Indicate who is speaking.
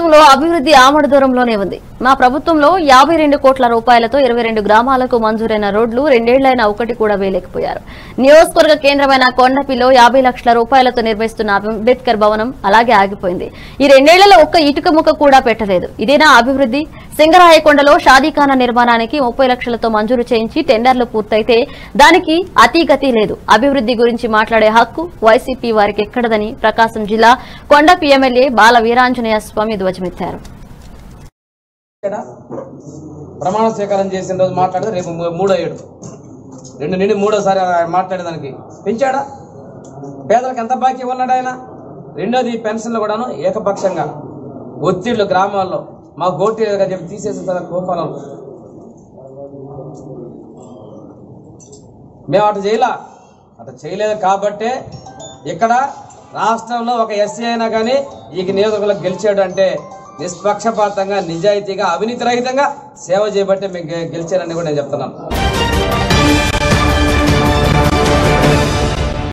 Speaker 1: ప్రభుత్వంలో అభివృద్ధి ఆమడ దూరంలోనే ఉంది మా ప్రభుత్వంలో యాభై రెండు కోట్ల రూపాయలతో ఇరవై రెండు గ్రామాలకు మంజూరైన రోడ్లు రెండేళ్లైనా ఒకటి కూడా వేయలేకపోయారు నియోజకవర్గ కేంద్రమైన కొండపిలో యాభై లక్షల రూపాయలతో నిర్మిస్తున్న అంబేద్కర్ భవనం అలాగే ఆగిపోయింది ఈ రెండేళ్లలో ఒక్క ఇటుక ముక్క కూడా పెట్టలేదు ఇదేనా అభివృద్ధి సింగరాయకొండలో షాదీఖానా నిర్మాణానికి ముప్పై లక్షలతో మంజూరు చేయించి టెండర్లు పూర్తయితే దానికి అతీగతి లేదు అభివృద్ధి గురించి మాట్లాడే హక్కు వైసీపీ వారికి ఎక్కడదని ప్రకాశం జిల్లా కొండపి ఎమ్మెల్యే బాల వీరాంజనేయ స్వామి ధ్వజమెత్తారు
Speaker 2: ఇక్కడ ప్రమాణ స్వీకారం చేసిన రోజు మాట్లాడితే రేపు మూ- మూడో ఏడు రెండు నుండి మూడోసారి ఆయన మాట్లాడేదానికి పెంచాడా పేదలకు ఎంత బాకీ ఉన్నాడు ఆయన రెండోది పెన్షన్లు కూడాను ఏకపక్షంగా ఒత్తిళ్లు గ్రామాల్లో మా గోటీలుగా చెప్పి తీసేసిన తర్వాత కోపాలం మేము అటు చేయలా అటు చేయలేదు కాబట్టే ఇక్కడ రాష్ట్రంలో ఒక ఎస్సీ అయినా కానీ ఈ నియోజకవర్గంలో గెలిచాడు అంటే నిష్పక్షపాతంగా నిజాయితీగా అవినీతి రహితంగా సేవ చేయబట్టే మేము గె- గెలిచానని కూడా నేను చెప్తున్నాను